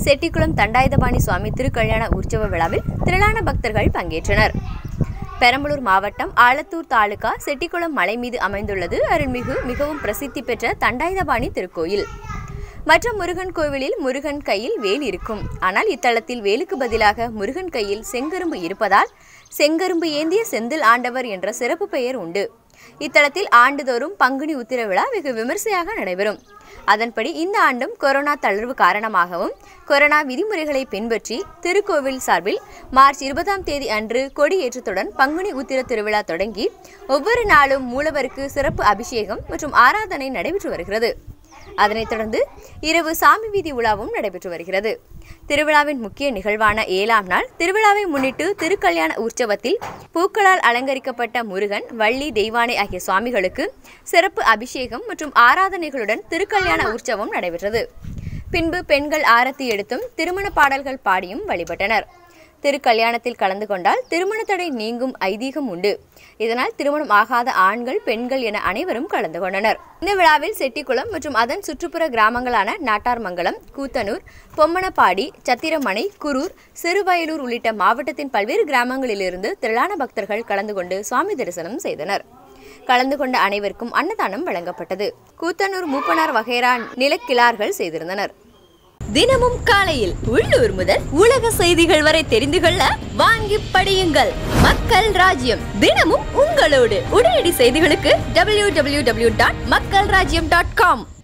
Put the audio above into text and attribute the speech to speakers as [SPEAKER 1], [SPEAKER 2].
[SPEAKER 1] செட்டிக்குளம் தண்டாயுதபாணி சுவாமி திருக்கல்யாண உற்சவ விழாவில் திரளான பக்தர்கள் பங்கேற்றனர் பெரம்பலூர் மாவட்டம் ஆலத்தூர் தாலுகா செட்டிக்குளம் மலை மீது அமைந்துள்ளது அருள்மிகு மிகவும் பிரசித்தி பெற்ற தண்டாயுதபாணி திருக்கோயில் மற்ற முருகன் கோவிலில் முருகன் கையில் வேல் இருக்கும் ஆனால் இத்தலத்தில் வேலுக்கு பதிலாக முருகன் கையில் செங்கரும்பு இருப்பதால் செங்கரும்பு ஏந்திய செந்தில் ஆண்டவர் என்ற சிறப்பு பெயர் உண்டு இத்தலத்தில் ஆண்டுதோறும் பங்குனி உத்திர விழா வெகு விமர்சையாக நடைபெறும் அதன்படி இந்த ஆண்டும் கொரோனா தளர்வு காரணமாகவும் கொரோனா விதிமுறைகளை பின்பற்றி திருக்கோவில் சார்பில் மார்ச் இருபதாம் தேதி அன்று கொடியேற்றத்துடன் பங்குனி உத்திர திருவிழா தொடங்கி ஒவ்வொரு நாளும் மூலவருக்கு சிறப்பு அபிஷேகம் மற்றும் ஆராதனை நடைபெற்று வருகிறது அதனைத் தொடர்ந்து இரவு சாமி வீதி உலாவும் நடைபெற்று வருகிறது திருவிழாவின் முக்கிய நிகழ்வான ஏழாம் நாள் திருவிழாவை முன்னிட்டு திருக்கல்யாண உற்சவத்தில் பூக்களால் அலங்கரிக்கப்பட்ட முருகன் வள்ளி தெய்வானை ஆகிய சுவாமிகளுக்கு சிறப்பு அபிஷேகம் மற்றும் ஆராதனைகளுடன் திருக்கல்யாண உற்சவம் நடைபெற்றது பின்பு பெண்கள் ஆரத்தி எடுத்தும் திருமண பாடல்கள் பாடியும் வழிபட்டனர் திருக்கல்யாணத்தில் கலந்து கொண்டால் திருமண தடை நீங்கும் ஐதீகம் உண்டு இதனால் திருமணம் ஆகாத ஆண்கள் பெண்கள் என அனைவரும் கலந்து கொண்டனர் இந்த விழாவில் செட்டிக்குளம் மற்றும் அதன் சுற்றுப்புற கிராமங்களான நாட்டார்மங்கலம் கூத்தனூர் பொம்மனப்பாடி சத்திரமனை குரூர் சிறுவயலூர் உள்ளிட்ட மாவட்டத்தின் பல்வேறு கிராமங்களிலிருந்து திரளான பக்தர்கள் கலந்து கொண்டு சுவாமி தரிசனம் செய்தனர் கலந்து கொண்ட அனைவருக்கும் அன்னதானம் வழங்கப்பட்டது கூத்தனூர் மூப்பனார் வகைரா நிலக்கிழார்கள் செய்திருந்தனர் தினமும் காலையில் உள்ளூர் முதல் உலக செய்திகள் வரை தெரிந்து கொள்ள வாங்கி படியுங்கள் மக்கள் ராஜ்யம் தினமும் உங்களோடு உடனடி செய்திகளுக்கு டபிள்யூ டபிள்யூ டபிள்யூ டாட் மக்கள் ராஜ்யம் டாட் காம்